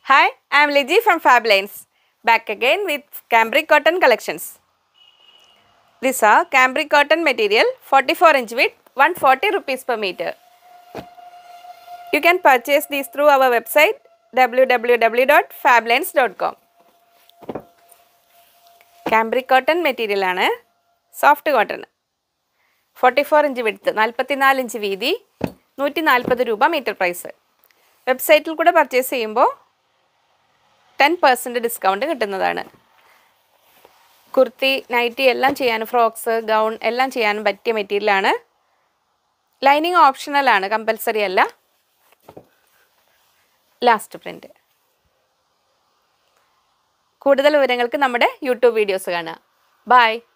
Hi, I am Liji from Fablines. Back again with cambric cotton collections. These are cambric cotton material 44 inch width 140 rupees per meter. You can purchase these through our website www.fablines.com. cambric cotton material ആണ് soft cotton forty four inch വിടുത്ത് നാൽപ്പത്തിനാല് inch വീതി നൂറ്റി നാൽപ്പത് രൂപ metre price വെബ്സൈറ്റിൽ കൂടെ purchase ചെയ്യുമ്പോൾ ടെൻ പെർസെൻറ്റ് ഡിസ്കൗണ്ട് കിട്ടുന്നതാണ് കുർത്തി നൈറ്റി എല്ലാം ചെയ്യാനും ഫ്രോക്സ് ഗൗൺ എല്ലാം ചെയ്യാനും പറ്റിയ മെറ്റീരിയലാണ് ലൈനിങ് ഓപ്ഷണലാണ് കമ്പൽസറി അല്ല ലാസ്റ്റ് പ്രിൻ്റ് കൂടുതൽ വിവരങ്ങൾക്ക് നമ്മുടെ യൂട്യൂബ് വീഡിയോസ് കാണുക ബൈ